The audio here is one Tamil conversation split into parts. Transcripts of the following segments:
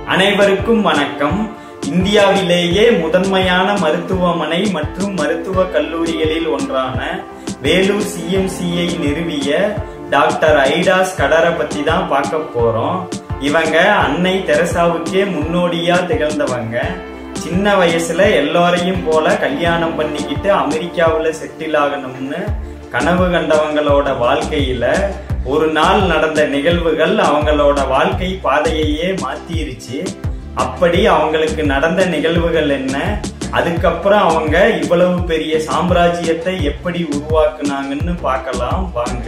அனைவருக்கும் வணக்கம் இந்தியாவிலேயே முதன்மையான மருத்துவமனை மற்றும் மருத்துவ கல்லூரிகளில் ஒன்றான வேலூர் சிஎம்சியை நிறுவிய டாக்டர் ஐடாஸ் கடரை பத்தி தான் பார்க்க போறோம் இவங்க அன்னை தெரசாவுக்கே முன்னோடியா திகழ்ந்தவங்க சின்ன வயசுல எல்லோரையும் போல கல்யாணம் பண்ணிக்கிட்டு அமெரிக்காவுல செட்டில் ஆகணும்னு கனவு கண்டவங்களோட வாழ்க்கையில ஒரு நாள் நடந்த நிகழ்வுகள் அவங்களோட வாழ்க்கை பாதையையே மாத்திருச்சு அப்படி அவங்களுக்கு நடந்த நிகழ்வுகள் என்ன அதுக்கப்புறம் அவங்க இவ்வளவு பெரிய சாம்ராஜ்யத்தை எப்படி உருவாக்குனாங்கன்னு பார்க்கலாம் வாங்க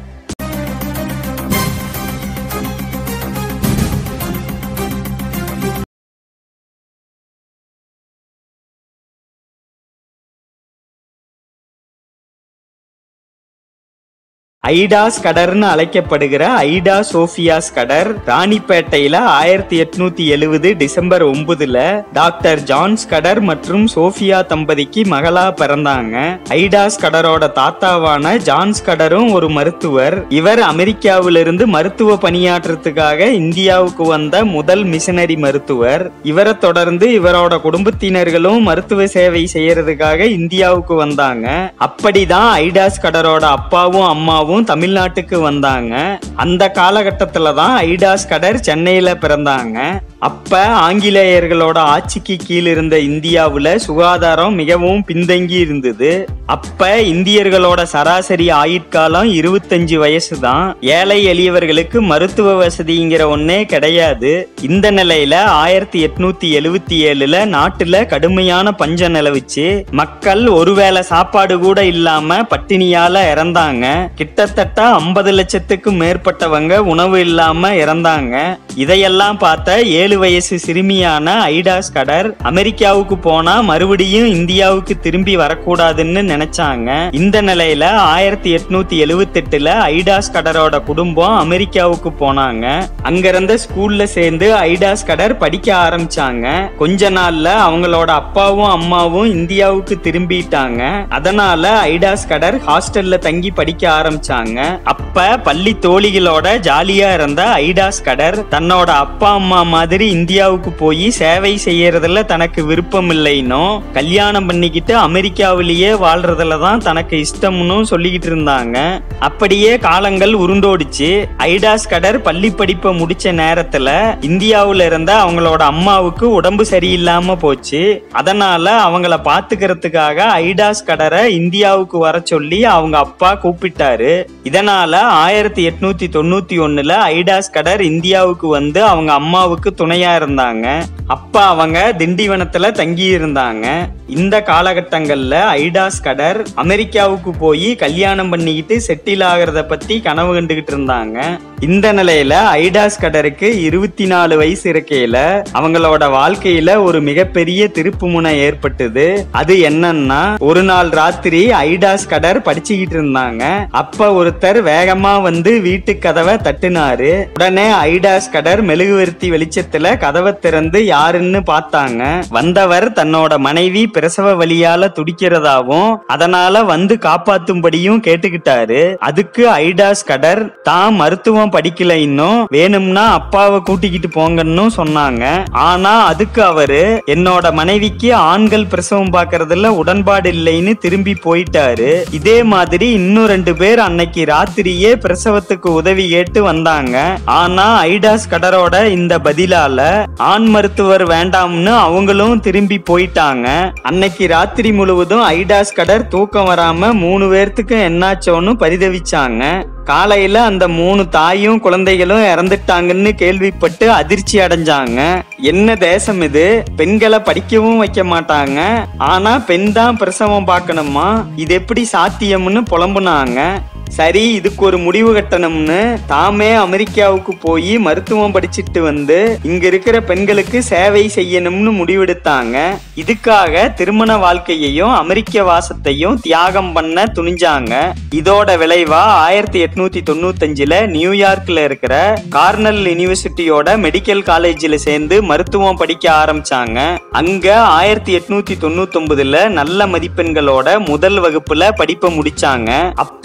ஐடாஸ் கடர்னு அழைக்கப்படுகிற ஐடா சோஃபியாஸ் கடர் ராணிப்பேட்டையில ஆயிரத்தி எட்நூத்தி எழுவது டிசம்பர் ஒன்பதுல டாக்டர் ஜான்ஸ் கடர் மற்றும் சோஃபியா தம்பதிக்கு மகளா பிறந்தாங்க ஐடாஸ் கடரோட தாத்தாவான ஜான்ஸ் கடரும் ஒரு மருத்துவர் இவர் அமெரிக்காவிலிருந்து மருத்துவ பணியாற்றத்துக்காக இந்தியாவுக்கு வந்த முதல் மிஷனரி மருத்துவர் இவரை தொடர்ந்து இவரோட குடும்பத்தினர்களும் மருத்துவ சேவை செய்யறதுக்காக இந்தியாவுக்கு வந்தாங்க அப்படிதான் ஐடாஸ் கடரோட அப்பாவும் அம்மாவும் தமிழ்நாட்டுக்கு வந்தாங்க அந்த காலகட்டத்துல தான் ஐடாஸ் கடர் சென்னையில பிறந்தாங்க அப்ப ஆங்கிலேயர்களோட ஆட்சிக்கு கீழ் இருந்த இந்தியாவுல சுகாதாரம் மிகவும் பின்தங்கி இருந்தது அப்ப இந்தியர்களோட சராசரி ஆயுட்காலம் இருபத்தஞ்சு வயசு தான் ஏழை எளியவர்களுக்கு மருத்துவ வசதிங்கிற ஒன்னே கிடையாது இந்த நிலையில ஆயிரத்தி எட்நூத்தி எழுவத்தி ஏழுல நாட்டுல கடுமையான பஞ்சம் நிலவுச்சு மக்கள் ஒருவேளை சாப்பாடு கூட இல்லாம பட்டினியால இறந்தாங்க கிட்டத்தட்ட ஐம்பது லட்சத்துக்கும் மேற்பட்டவங்க உணவு இல்லாம இறந்தாங்க இதையெல்லாம் பார்த்த ஏழு வயசு சிறுமியான ஐடாஸ் கடர் அமெரிக்காவுக்கு போனா மறுபடியும் இந்தியாவுக்கு திரும்பி வரக்கூடாதுன்னு நினைச்சாங்க இந்த நிலையில ஆயிரத்தி எட்நூத்தி எழுவத்தி எட்டுல ஐடாஸ் கடரோட குடும்பம் அமெரிக்காவுக்கு போனாங்க அங்க இருந்த ஸ்கூல்ல சேர்ந்து ஐடாஸ் கடர் படிக்க ஆரம்பிச்சாங்க கொஞ்ச நாள்ல அவங்களோட அப்பாவும் அம்மாவும் இந்தியாவுக்கு திரும்பிட்டாங்க அதனால ஐடாஸ் கடர் ஹாஸ்டல்ல தங்கி படிக்க ஆரம்பிச்சாங்க அப்ப பள்ளி தோழிகளோட ஜாலியா இருந்த ஐடாஸ் கடர் தன்னோட அப்பா அம்மா மாதிரி இந்தியாவுக்கு போய் சேவை செய்யறதுல தனக்கு விருப்பம் இல்லைன்னு கல்யாணம் பண்ணிக்கிட்டு அமெரிக்காவிலேயே வாழ்றதுல தான் தனக்கு இஷ்டம்னு சொல்லிக்கிட்டு இருந்தாங்க அப்படியே காலங்கள் உருண்டோடிச்சு ஐடாஸ் கடர் பள்ளி படிப்பை முடிச்ச நேரத்துல இந்தியாவுல இருந்த அவங்களோட அம்மாவுக்கு உடம்பு சரியில்லாம போச்சு அதனால அவங்கள பாத்துக்கிறதுக்காக ஐடாஸ் கடரை இந்தியாவுக்கு வர சொல்லி அவங்க அப்பா கூப்பிட்டாரு இதனால ஆயிரத்தி எட்நூத்தி தொண்ணூத்தி ஒண்ணுல ஐடாஸ் கடர் இந்தியாவுக்கு வந்து அவங்க அம்மாவுக்கு துணையா இருந்தாங்க அப்ப அவங்க திண்டிவனத்துல தங்கி இருந்தாங்க இந்த காலகட்டங்கள்ல ஐடாஸ் கடர் அமெரிக்காவுக்கு போய் கல்யாணம் பண்ணிக்கிட்டு செட்டில் ஆகிறத பத்தி கனவு கண்டுகிட்டு இருந்தாங்க இந்த நிலையில ஐடாஸ் கடருக்கு இருபத்தி நாலு வயசு இருக்கையில அவங்களோட வாழ்க்கையில ஒரு மிகப்பெரிய திருப்பு முனை ஏற்பட்டது அது என்னன்னா ஒரு நாள் ராத்திரி ஐடாஸ் கடர் படிச்சுக்கிட்டு இருந்தாங்க அப்ப ஒருத்தர் வேகமா வந்து வீட்டு கதவை தட்டுனாரு உடனே ஐடாஸ் கடர் மெழுகுவர்த்தி வெளிச்சத்துல கதவை திறந்து யாருன்னு பார்த்தாங்க வந்தவர் தன்னோட மனைவி பிரசவ வழியால துடிக்கிறதாவும் அதனால வந்து காப்பாத்தும்படியும் கேட்டுக்கிட்டாரு அதுக்கு ஐடாஸ் கடர் தான் மருத்துவம் படிக்கல இன்னும் வேணும்னா அப்பாவை கூட்டிக்கிட்டு போங்கன்னு சொன்னாங்க ஆனா அதுக்கு அவரு என்னோட மனைவிக்கு ஆண்கள் பிரசவம் பார்க்கறதுல உடன்பாடு இல்லைன்னு திரும்பி போயிட்டாரு இதே மாதிரி இன்னும் ரெண்டு பேர் அன்னைக்கு ராத்திரியே பிரசவத்துக்கு உதவி கேட்டு வந்தாங்க ஆனா ஐடாஸ் கடரோட இந்த பதிலால ஆண் மருத்துவர் வேண்டாம்னு அவங்களும் திரும்பி போயிட்டாங்க அன்னைக்கு ராத்திரி முழுவதும் ஐடாஸ் கடர் தூக்கம் வராம மூணு பேர்த்துக்கும் என்னாச்சோன்னு பரிதவிச்சாங்க காலையில அந்த மூணு தாயும் குழந்தைகளும் இறந்துட்டாங்கன்னு கேள்விப்பட்டு அதிர்ச்சி அடைஞ்சாங்க என்ன தேசம் இது பெண்களை படிக்கவும் வைக்க மாட்டாங்க ஆனா பெண் தான் பிரசவம் பார்க்கணுமா இது எப்படி சாத்தியம்னு புலம்புனாங்க சரி இதுக்கு ஒரு முடிவு கட்டணும்னு தாமே அமெரிக்காவுக்கு போய் மருத்துவம் படிச்சிட்டு வந்து இங்க இருக்கிற பெண்களுக்கு சேவை செய்யணும்னு முடிவெடுத்தாங்க இதுக்காக திருமண வாழ்க்கையையும் அமெரிக்க வாசத்தையும் தியாகம் பண்ண துணிஞ்சாங்க இதோட விளைவா ஆயிரத்தி எட்நூத்தி தொண்ணூத்தஞ்சுல நியூயார்க்ல இருக்கிற கார்னல் யூனிவர்சிட்டியோட மெடிக்கல் காலேஜில் சேர்ந்து மருத்துவம் படிக்க ஆரம்பிச்சாங்க அங்க ஆயிரத்தி எட்நூத்தி தொண்ணூத்தி ஒன்பதுல நல்ல மதிப்பெண்களோட முதல் வகுப்புல படிப்பை முடிச்சாங்க அப்ப அவங்களுக்கு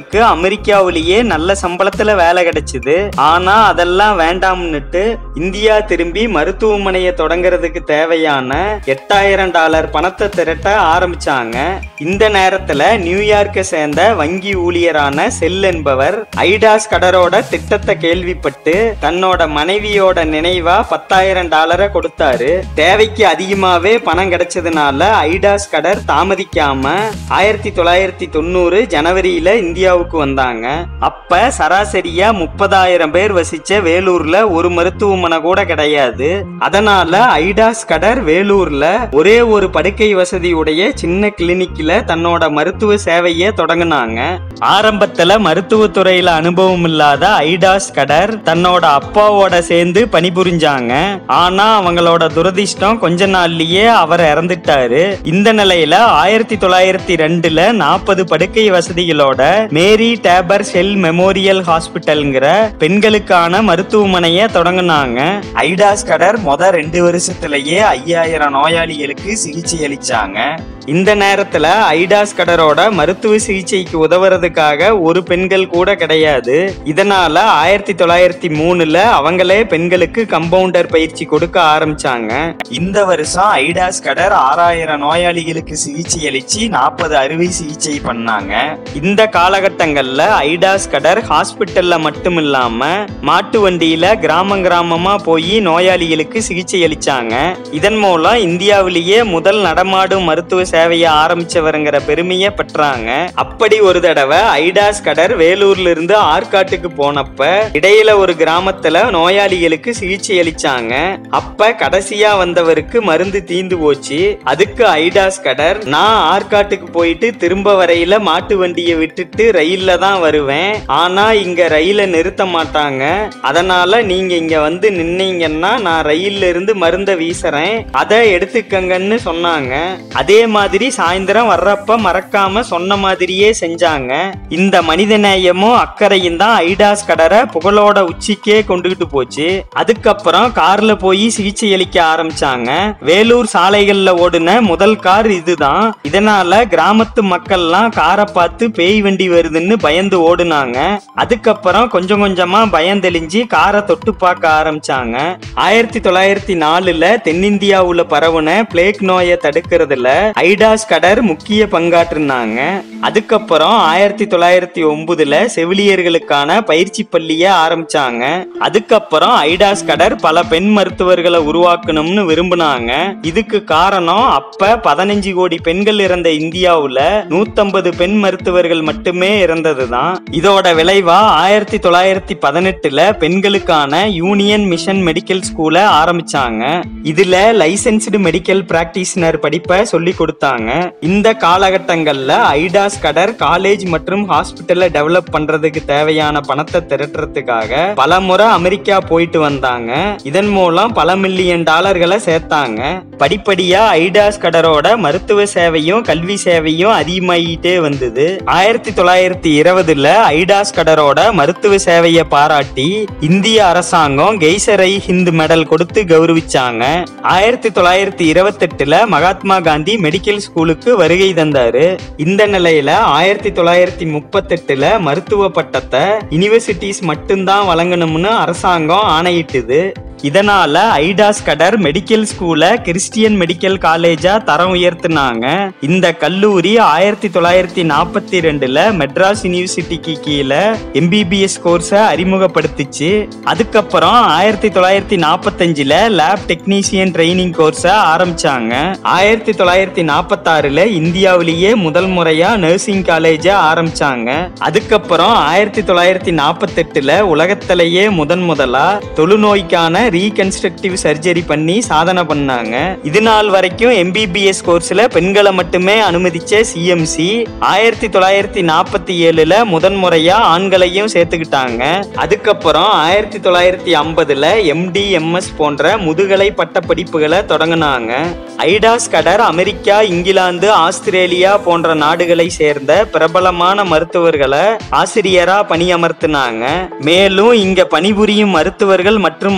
அவங்களுக்கு அமெரிக்காவிலேயே நல்ல சம்பளத்துல வேலை கிடைச்சது ஆனா அதெல்லாம் வேண்டாம்னுட்டு இந்தியா திரும்பி மருத்துவமனையை தொடங்குறதுக்கு தேவையான எட்டாயிரம் டாலர் பணத்தை திரட்ட ஆரம்பிச்சாங்க இந்த நேரத்துல நியூயார்க்கை சேர்ந்த வங்கி ஊழியரான செல் என்பவர் ஐடாஸ் கடரோட திட்டத்தை கேள்விப்பட்டு தன்னோட மனைவியோட நினைவா பத்தாயிரம் டாலரை கொடுத்தாரு தேவைக்கு அதிகமாவே பணம் கிடைச்சதுனால ஐடாஸ் கடர் தாமதிக்காம ஆயிரத்தி தொள்ளாயிரத்தி தொண்ணூறு ஜனவரியில இந்தியாவுக்கு வந்தாங்க அப்ப சராசரியா முப்பதாயிரம் பேர் வசிச்ச வேலூர்ல ஒரு மருத்துவமனை கூட கிடையாது அதனால ஐடாஸ் கடர் வேலூர்ல ஒரே ஒரு படுக்கை வசதியுடைய சின்ன கிளினிக்ல தன்னோட மருத்துவ சேவையை தொடங்குனாங்க ஆரம்பத்துல மருத்துவத்துறையில அனுபவம் இல்லாத ஐடாஸ் கடர் தன்னோட அப்பாவோட சேர்ந்து பணிபுரிஞ்சாங்க ஆனா அவங்களோட துரதிர்ஷ்டம் கொஞ்ச நாள்லயே அவர் இறந்துட்டாரு இந்த நிலையில ஆயிரத்தி தொள்ளாயிரத்தி ரெண்டுல நாற்பது படுக்கை வசதிகளோட மேரி டேபர் செல் மெமோரியல் ஹாஸ்பிட்டல்ங்கிற பெண்களுக்கான மருத்துவமனையை தொடங்குனாங்க ஐடாஸ் கடர் மொத ரெண்டு வருஷத்திலேயே ஐயாயிரம் நோயாளிகளுக்கு சிகிச்சை அளிச்சாங்க இந்த நேரத்துல ஐடாஸ் கடரோட மருத்துவ சிகிச்சைக்கு உதவுறதுக்காக ஒரு பெண்கள் கூட கிடையாது இதனால ஆயிரத்தி தொள்ளாயிரத்தி மூணுல அவங்களே பெண்களுக்கு கம்பவுண்டர் பயிற்சி கொடுக்க ஆரம்பிச்சாங்க இந்த வருஷம் ஐடாஸ் கடர் ஆறாயிரம் நோயாளிகளுக்கு சிகிச்சை அளிச்சு நாற்பது அறுவை சிகிச்சை பண்ணாங்க இந்த காலகட்டங்கள்ல ஐடாஸ் கடர் ஹாஸ்பிட்டல்ல மட்டும் இல்லாம மாட்டு வண்டியில கிராமம் கிராமமா போய் நோயாளிகளுக்கு சிகிச்சை அளிச்சாங்க இதன் மூலம் இந்தியாவிலேயே முதல் நடமாடும் மருத்துவ சேவையை ஆரம்பிச்சவருங்கிற பெருமையை பெற்றாங்க அப்படி ஒரு தடவை ஐடாஸ் கடர் வேலூர்ல இருந்து ஆற்காட்டுக்கு போனப்ப இடையில ஒரு கிராமத்துல நோயாளிகளுக்கு சிகிச்சை அளிச்சாங்க அப்ப கடைசியா வந்தவருக்கு மருந்து தீந்து போச்சு அதுக்கு ஐடாஸ் கடர் நான் ஆற்காட்டுக்கு போயிட்டு திரும்ப வரையில மாட்டு வண்டியை விட்டுட்டு ரயில்ல தான் வருவேன் ஆனா இங்க ரயில நிறுத்த மாட்டாங்க அதனால நீங்க இங்க வந்து நின்னீங்கன்னா நான் ரயில்ல இருந்து மருந்த வீசுறேன் அதை எடுத்துக்கங்கன்னு சொன்னாங்க அதே மாதிரி சாயந்தரம் வர்றப்ப மறக்காம சொன்ன மாதிரியே செஞ்சாங்க இந்த மனிதநேயமும் அக்கறையும் தான் ஐடாஸ் கடரை புகழோட உச்சிக்கே கொண்டுகிட்டு போச்சு அதுக்கப்புறம் கார்ல போய் சிகிச்சை அளிக்க ஆரம்பிச்சாங்க வேலூர் சாலைகள்ல ஓடுன முதல் கார் இதுதான் இதனால கிராமத்து மக்கள்லாம் காரை பார்த்து பேய் வண்டி வருதுன்னு பயந்து ஓடுனாங்க அதுக்கப்புறம் கொஞ்சம் கொஞ்சமா பயம் தெளிஞ்சு காரை தொட்டு பார்க்க ஆரம்பிச்சாங்க ஆயிரத்தி தொள்ளாயிரத்தி நாலுல தென்னிந்தியாவுல பரவுன பிளேக் நோயை தடுக்கிறதுல ஐடாஸ் கடர் முக்கிய பங்காற்றினாங்க அதுக்கப்புறம் ஆயிரத்தி தொள்ளாயிரத்தி ஒன்பதுல செவிலியர்களுக்கான பயிற்சி பள்ளிய ஆரம்பிச்சாங்க அதுக்கப்புறம் ஐடாஸ் கடர் பல பெண் மருத்துவர்களை உருவாக்கணும்னு விரும்பினாங்க இதுக்கு காரணம் அப்ப பதினஞ்சு கோடி பெண்கள் இருந்த இந்தியாவுல நூத்தம்பது பெண் மருத்துவர்கள் மட்டுமே இருந்ததுதான் இதோட விளைவா ஆயிரத்தி தொள்ளாயிரத்தி பதினெட்டுல பெண்களுக்கான யூனியன் மிஷன் மெடிக்கல் ஸ்கூல ஆரம்பிச்சாங்க இதுல லைசென்ஸ்டு மெடிக்கல் பிராக்டிஷனர் படிப்பை சொல்லி கொடுத்தாங்க இந்த காலகட்டங்கள்ல ஐடாஸ் கடர் காலேஜ் மற்றும் ஹாஸ்பிட்டலை டெவலப் பண்றதுக்கு தேவையான பணத்தை திரட்டுறதுக்காக பல முறை அமெரிக்கா போயிட்டு வந்தாங்க இதன் மூலம் பல மில்லியன் டாலர்களை சேர்த்தாங்க படிப்படியா ஐடாஸ் கடரோட மருத்துவ சேவையும் கல்வி சேவையும் அதிகமாகிட்டே வந்தது ஆயிரத்தி தொள்ளாயிரத்தி இருபதுல ஐடாஸ் கடரோட மருத்துவ சேவையை பாராட்டி இந்திய அரசாங்கம் கெய்சரை ஹிந்து மெடல் கொடுத்து கௌரவிச்சாங்க ஆயிரத்தி தொள்ளாயிரத்தி இருபத்தெட்டுல மகாத்மா காந்தி மெடிக்கல் ஸ்கூலுக்கு வருகை தந்தாரு இந்த நிலையில ஆயிரத்தி தொள்ளாயிரத்தி முப்பத்தெட்டுல மருத்துவ பட்டத்தை யுனிவர்சிட்டிஸ் மட்டும்தான் வழங்கணும்னு அரசாங்கம் ஆணையிட்டுது இதனால ஐடாஸ் கடர் மெடிக்கல் ஸ்கூல கிறிஸ்டியன் மெடிக்கல் காலேஜா தரம் உயர்த்தினாங்க இந்த கல்லூரி ஆயிரத்தி தொள்ளாயிரத்தி நாற்பத்தி ரெண்டுல மெட்ராஸ் யூனிவர்சிட்டிக்கு கீழே எம்பிபிஎஸ் கோர்ஸை அறிமுகப்படுத்திச்சு அதுக்கப்புறம் ஆயிரத்தி தொள்ளாயிரத்தி நாற்பத்தஞ்சுல லேப் டெக்னீசியன் ட்ரைனிங் கோர்ஸை ஆரம்பிச்சாங்க ஆயிரத்தி தொள்ளாயிரத்தி நாற்பத்தாறுல இந்தியாவிலேயே முதல் முறையா நர்சிங் காலேஜை ஆரம்பிச்சாங்க அதுக்கப்புறம் ஆயிரத்தி தொள்ளாயிரத்தி நாற்பத்தெட்டுல உலகத்திலேயே முதன் முதலா தொழுநோய்க்கான ரீகன்ஸ்ட்ரக்டிவ் சர்ஜரி பண்ணி சாதனை பண்ணாங்க இது நாள் வரைக்கும் எம்பிபிஎஸ் கோர்ஸ்ல பெண்களை மட்டுமே அனுமதிச்ச சிஎம்சி ஆயிரத்தி தொள்ளாயிரத்தி நாற்பத்தி ஏழுல முதன் முறையா ஆண்களையும் சேர்த்துக்கிட்டாங்க அதுக்கப்புறம் ஆயிரத்தி தொள்ளாயிரத்தி ஐம்பதுல எம்டி எம்எஸ் போன்ற முதுகலை பட்ட படிப்புகளை தொடங்கினாங்க Ida Scudder America England Australia போன்ற நாடுகளை சேர்ந்த பிரபலமான மருத்துவர்களை ஆசிரியரா பணியமர்த்தினாங்க மேலும் இங்க பணிபுரியும் மருத்துவர்கள் மற்றும் ஆசிரியர்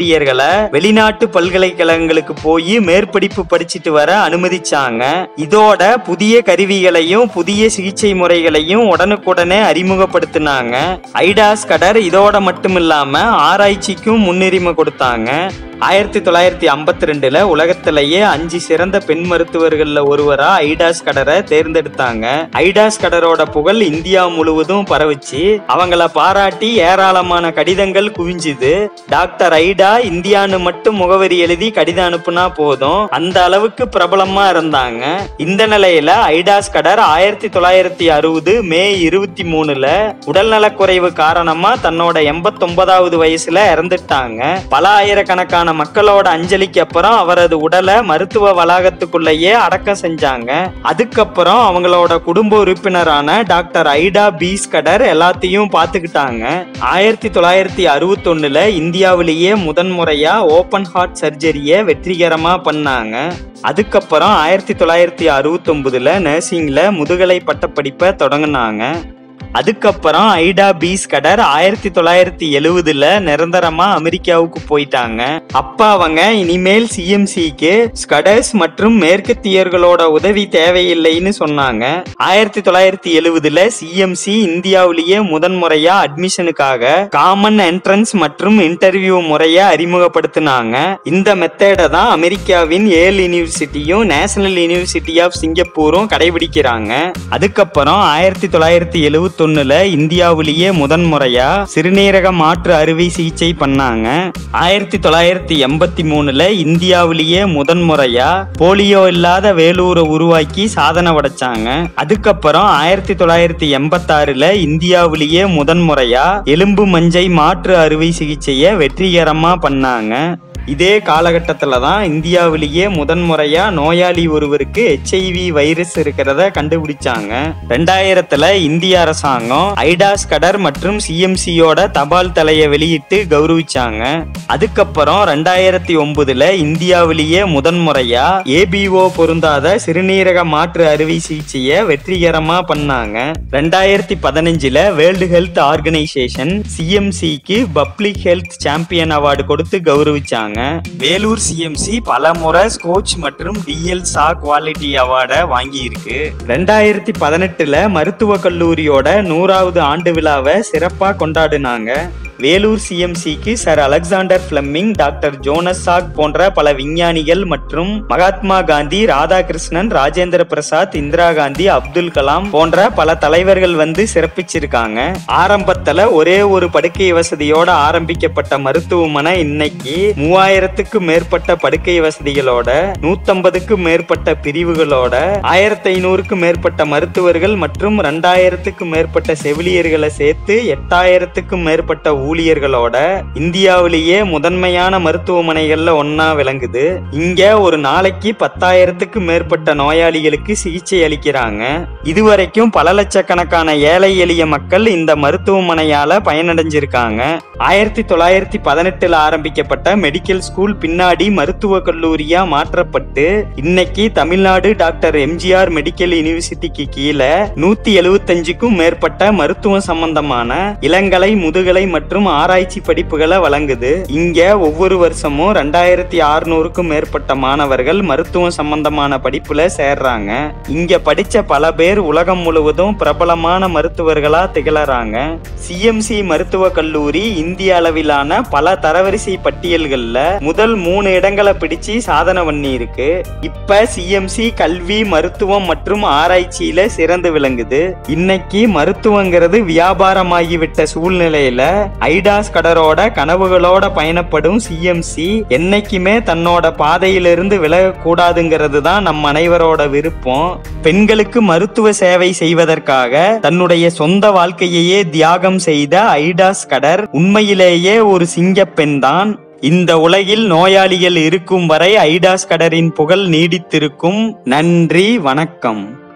செவிலியர்களை வெளிநாட்டு பல்கலைக்கழகங்களுக்கு போய் மேற்படிப்பு படிச்சிட்டு வர அனுமதிச்சாங்க இதோட புதிய கருவிகளையும் புதிய சிகிச்சை முறைகளையும் உடனுக்குடனே அறிமுகப்படுத்தினாங்க ஐடாஸ் கடர் இதோட மட்டும் இல்லாம ஆராய்ச்சிக்கும் முன்னுரிமை கொடுத்தாங்க ஆயிரத்தி தொள்ளாயிரத்தி ஐம்பத்தி ரெண்டுல உலகத்திலேயே அஞ்சு சிறந்த பெண் மருத்துவர்கள்ல ஒருவரா ஐடாஸ் கடரை தேர்ந்தெடுத்தாங்க ஐடாஸ் கடரோட புகழ் இந்தியா முழுவதும் பரவுச்சு அவங்கள பாராட்டி ஏராளமான கடிதங்கள் குவிஞ்சுது டாக்டர் ஐடா இந்தியான்னு மட்டும் முகவரி எழுதி கடிதம் அனுப்புனா போதும் அந்த அளவுக்கு பிரபலமா இருந்தாங்க இந்த நிலையில ஐடாஸ் கடர் ஆயிரத்தி தொள்ளாயிரத்தி அறுபது மே இருபத்தி மூணுல உடல்நலக்குறைவு காரணமா தன்னோட எண்பத்தொன்பதாவது வயசுல இறந்துட்டாங்க பல ஆயிரக்கணக்கான மக்களோட அஞ்சலிக்கு அப்புறம் அவரது உடலை மருத்துவ வளாகத்துக்குள்ளேயே அடக்கம் செஞ்சாங்க அதுக்கப்புறம் அவங்களோட குடும்ப உறுப்பினரான டாக்டர் ஐடா பீஸ் கடர் எல்லாத்தையும் பார்த்துக்கிட்டாங்க ஆயிரத்தி தொள்ளாயிரத்தி அறுபத்தொன்னுல இந்தியாவிலேயே முதன்முறையா ஓபன் ஹார்ட் சர்ஜரியை வெற்றிகரமா பண்ணாங்க அதுக்கப்புறம் ஆயிரத்தி தொள்ளாயிரத்தி அறுபத்தொன்பதுல நர்சிங்ல முதுகலை பட்டப்படிப்பை தொடங்கினாங்க அதுக்கப்புறம் ஐடா பீஸ் கடர் ஆயிரத்தி தொள்ளாயிரத்தி எழுவதுல நிரந்தரமா அமெரிக்காவுக்கு போயிட்டாங்க அப்ப அவங்க இனிமேல் சிஎம்சிக்கு ஸ்கடர்ஸ் மற்றும் மேற்கத்தியர்களோட உதவி தேவையில்லைன்னு சொன்னாங்க ஆயிரத்தி தொள்ளாயிரத்தி எழுவதுல சிஎம்சி இந்தியாவிலேயே முதன்முறையா அட்மிஷனுக்காக காமன் என்ட்ரன்ஸ் மற்றும் இன்டர்வியூ முறைய அறிமுகப்படுத்தினாங்க இந்த மெத்தேடை தான் அமெரிக்காவின் ஏல் யூனிவர்சிட்டியும் நேஷனல் யூனிவர்சிட்டி ஆஃப் சிங்கப்பூரும் கடைபிடிக்கிறாங்க அதுக்கப்புறம் ஆயிரத்தி தொள்ளாயிரத்தி எழுவத்தொன்னுல இந்தியாவிலேயே முதன்முறையா சிறுநீரக மாற்று அறுவை சிகிச்சை பண்ணாங்க ஆயிரத்தி தொள்ளாயிரத்தி எண்பத்தி மூணுல இந்தியாவிலேயே முதன்முறையா போலியோ இல்லாத வேலூரை உருவாக்கி சாதனை படைச்சாங்க அதுக்கப்புறம் ஆயிரத்தி தொள்ளாயிரத்தி எண்பத்தாறுல இந்தியாவிலேயே முதன்முறையா எலும்பு மஞ்சை மாற்று அறுவை சிகிச்சையை வெற்றிகரமா பண்ணாங்க இதே காலகட்டத்துல தான் இந்தியாவிலேயே முதன்முறையா நோயாளி ஒருவருக்கு ஹெச்ஐவி வைரஸ் இருக்கிறத கண்டுபிடிச்சாங்க ரெண்டாயிரத்துல இந்திய அரசாங்கம் ஐடாஸ் கடர் மற்றும் சிஎம்சியோட தபால் தலையை வெளியிட்டு கௌரவிச்சாங்க அதுக்கப்புறம் ரெண்டாயிரத்தி ஒன்பதுல இந்தியாவிலேயே முதன்முறையா ஏபிஓ பொருந்தாத சிறுநீரக மாற்று அறுவை சிகிச்சையை வெற்றிகரமா பண்ணாங்க ரெண்டாயிரத்தி பதினஞ்சுல வேர்ல்டு ஹெல்த் ஆர்கனைசேஷன் சிஎம்சிக்கு பப்ளிக் ஹெல்த் சாம்பியன் அவார்டு கொடுத்து கௌரவிச்சாங்க வேலூர் சிஎம்சி பல முறை ஸ்கோச் மற்றும் டிஎல் சா குவாலிட்டி அவார்டை வாங்கி இருக்கு ரெண்டாயிரத்தி பதினெட்டுல மருத்துவ கல்லூரியோட நூறாவது ஆண்டு விழாவை சிறப்பா கொண்டாடினாங்க வேலூர் சிஎம்சிக்கு sir Alexander Fleming doctor Jonas Salk போன்ற பல விஞ்ஞானிகள் மற்றும் மகாத்மா காந்தி ராதாகிருஷ்ணன் ராஜேந்திர பிரசாத் இந்திரா காந்தி அப்துல் கலாம் போன்ற பல தலைவர்கள் வந்து சிறப்பிச்சிருக்காங்க ஆரம்பத்துல ஒரே ஒரு படுக்கை வசதியோட ஆரம்பிக்கப்பட்ட மருத்துவமனை இன்னைக்கு மூவாயிரத்துக்கு மேற்பட்ட படுக்கை வசதிகளோட நூத்தம்பதுக்கு மேற்பட்ட பிரிவுகளோட ஆயிரத்தி ஐநூறுக்கு மேற்பட்ட மருத்துவர்கள் மற்றும் ரெண்டாயிரத்துக்கு மேற்பட்ட செவிலியர்களை சேர்த்து எட்டாயிரத்துக்கும் மேற்பட்ட ஊழியர்களோட இந்தியாவிலேயே முதன்மையான மருத்துவமனைகள்ல ஒன்னா விளங்குது இங்க ஒரு நாளைக்கு பத்தாயிரத்துக்கு மேற்பட்ட நோயாளிகளுக்கு சிகிச்சை அளிக்கிறாங்க இதுவரைக்கும் பல லட்சக்கணக்கான ஏழை எளிய மக்கள் இந்த மருத்துவமனையால பயனடைஞ்சிருக்காங்க ஆயிரத்தி தொள்ளாயிரத்தி பதினெட்டுல ஆரம்பிக்கப்பட்ட மெடிக்கல் ஸ்கூல் பின்னாடி மருத்துவ கல்லூரியா மாற்றப்பட்டு இன்னைக்கு தமிழ்நாடு டாக்டர் எம்ஜிஆர் மெடிக்கல் யூனிவர்சிட்டிக்கு கீழே நூத்தி எழுவத்தஞ்சுக்கும் மேற்பட்ட மருத்துவம் சம்பந்தமான இளங்கலை முதுகலை மற்றும் ஆராய்ச்சி படிப்புகளை வழங்குது இங்க ஒவ்வொரு வருஷமும் ரெண்டாயிரத்தி அறுநூறுக்கும் மேற்பட்ட மாணவர்கள் மருத்துவம் சம்பந்தமான படிப்புல சேர்றாங்க இங்க படிச்ச பல பேர் உலகம் முழுவதும் பிரபலமான மருத்துவர்களா திகழறாங்க சிஎம்சி மருத்துவ கல்லூரி இந்திய அளவிலான பல தரவரிசை பட்டியல்கள்ல முதல் மூணு இடங்களை பிடிச்சு சாதனை பண்ணி இருக்கு இப்ப சிஎம்சி கல்வி மருத்துவம் மற்றும் ஆராய்ச்சியில சிறந்து விளங்குது இன்னைக்கு மருத்துவங்கிறது வியாபாரமாகிவிட்ட சூழ்நிலையில ஐடாஸ் கடரோட கனவுகளோட பயணப்படும் சிஎம்சி என்னைக்குமே தன்னோட பாதையிலிருந்து விலகக்கூடாதுங்கிறது தான் நம் அனைவரோட விருப்பம் பெண்களுக்கு மருத்துவ சேவை செய்வதற்காக தன்னுடைய சொந்த வாழ்க்கையையே தியாகம் செய்த ஐடாஸ் கடர் உண்மையிலேயே ஒரு சிங்கப்பெண் தான் இந்த உலகில் நோயாளிகள் இருக்கும் வரை ஐடாஸ் கடரின் புகழ் நீடித்திருக்கும் நன்றி வணக்கம்